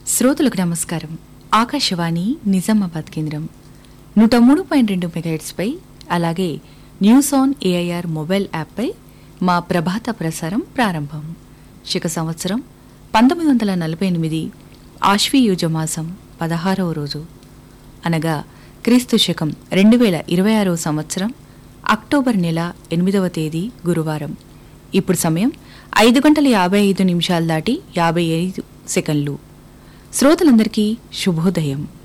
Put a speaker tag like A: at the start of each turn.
A: శ్రోతలకు నమస్కారం ఆకాశవాణి నిజామాబాద్ కేంద్రం నూట మూడు పాయింట్ రెండు మెగాహెట్స్పై అలాగే న్యూస్ ఆన్ ఏఐఆర్ మొబైల్ యాప్పై మా ప్రభాత ప్రసారం ప్రారంభం శక సంవత్సరం పంతొమ్మిది వందల నలభై ఎనిమిది ఆశ్వీయుజ మాసం పదహారవ రోజు అనగా క్రీస్తు శకం రెండు వేల ఇరవై ఆరవ సంవత్సరం అక్టోబర్ నెల ఎనిమిదవ తేదీ గురువారం ఇప్పుడు సమయం ఐదు గంటల యాభై ఐదు నిమిషాలు దాటి యాభై ఐదు సెకండ్లు శ్రోతలందరికీ శుభోదయం